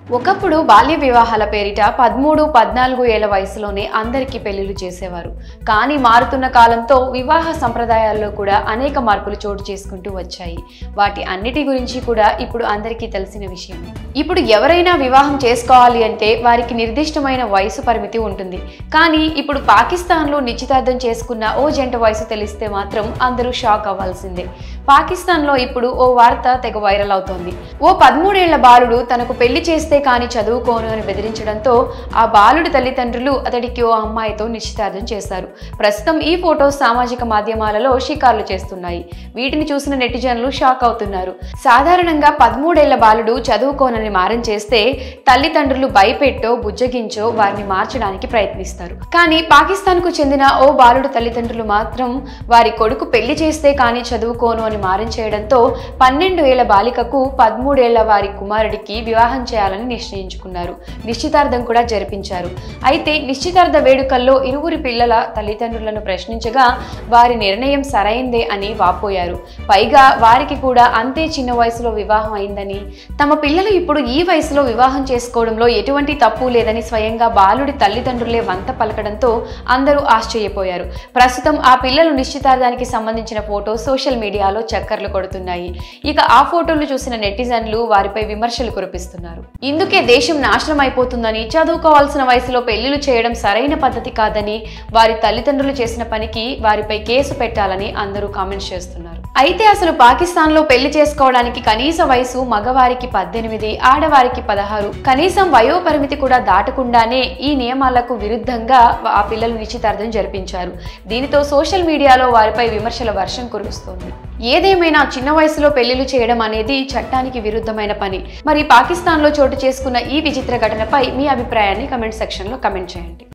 ఒకప్పుడు బాల్య వివాహాల పేరిట పదమూడు పద్నాలుగు ఏళ్ల వయసులోనే అందరికీ పెళ్లిళ్ళు చేసేవారు కానీ మారుతున్న కాలంతో వివాహ సంప్రదాయాల్లో కూడా అనేక మార్పులు చోటు చేసుకుంటూ వచ్చాయి వాటి అన్నిటి గురించి కూడా ఇప్పుడు అందరికీ తెలిసిన విషయమే ఇప్పుడు ఎవరైనా వివాహం చేసుకోవాలి అంటే వారికి నిర్దిష్టమైన వయసు పరిమితి ఉంటుంది కానీ ఇప్పుడు పాకిస్తాన్లో నిశ్చితార్థం చేసుకున్న ఓ జంట వయసు తెలిస్తే మాత్రం అందరూ షాక్ అవ్వాల్సిందే పాకిస్తాన్లో ఇప్పుడు ఓ వార్త తెగ వైరల్ అవుతోంది ఓ పదమూడేళ్ల బాలుడు తనకు పెళ్లి చేస్తే కానీ చదువుకోను అని బెదిరించడంతో ఆ బాలుడి తల్లిదండ్రులు అతడికి ఓ అమ్మాయితో నిశ్చితార్థం చేశారు ప్రస్తుతం ఈ ఫోటోస్ సామాజిక మాధ్యమాలలో షికార్లు చేస్తున్నాయి వీటిని చూసిన నెటిజన్లు షాక్ అవుతున్నారు సాధారణంగా పదమూడేళ్ల బాలుడు చదువుకోనని మారం చేస్తే తల్లిదండ్రులు భయపెట్టో బుజ్జగించో వారిని మార్చడానికి ప్రయత్నిస్తారు కానీ పాకిస్తాన్కు చెందిన ఓ బాలుడు తల్లిదండ్రులు మాత్రం వారి కొడుకు పెళ్లి చేస్తే కానీ చదువుకోను అని మారం చేయడంతో పన్నెండు ఏళ్ల బాలికకు పదమూడేళ్ల వారి కుమారుడికి వివాహం చేయాలని నిశ్చయించుకున్నారు నిశ్చితార్థం కూడా జరిపించారు అయితే నిశ్చితార్థ వేడుకల్లో ఇరువురి పిల్లల తల్లిదండ్రులను ప్రశ్నించగా వారి నిర్ణయం సరైందే అని వాపోయారు పైగా వారికి కూడా అంతే చిన్న వయసులో వివాహం అయిందని తమ పిల్లలు ఇప్పుడు ఈ వయసులో వివాహం చేసుకోవడంలో ఎటువంటి తప్పు లేదని స్వయంగా బాలుడి తల్లిదండ్రులే వంత పలకడంతో అందరూ ఆశ్చర్యపోయారు ప్రస్తుతం ఆ పిల్లలు నిశ్చితార్థానికి సంబంధించిన ఫోటో సోషల్ మీడియాలో చక్కర్లు కొడుతున్నాయి ఇక ఆ ఫోటోలు చూసిన నెటిజన్లు వారిపై విమర్శలు కురిపిస్తున్నారు ఇందుకే దేశం నాశనం అయిపోతుందని చదువుకోవాల్సిన వయసులో పెళ్లిళ్ళు చేయడం సరైన పద్ధతి కాదని వారి తల్లిదండ్రులు చేసిన పనికి వారిపై కేసు పెట్టాలని అందరూ కామెంట్స్ చేస్తున్నారు అయితే అసలు పాకిస్తాన్లో పెళ్లి చేసుకోవడానికి కనీస వయసు మగవారికి పద్దెనిమిది ఆడవారికి పదహారు కనీసం వయో పరిమితి కూడా దాటకుండానే ఈ నియమాలకు విరుద్ధంగా ఆ పిల్లలు నిశ్చితార్థం జరిపించారు దీనితో సోషల్ మీడియాలో వారిపై విమర్శల వర్షం కురుస్తోంది ఏదేమైనా చిన్న వయసులో పెళ్లిళ్ళు చేయడం అనేది చట్టానికి విరుద్ధమైన పని మరి పాకిస్తాన్లో చోటు చేసుకున్న ఈ విచిత్ర ఘటనపై మీ అభిప్రాయాన్ని కమెంట్ సెక్షన్లో కమెంట్ చేయండి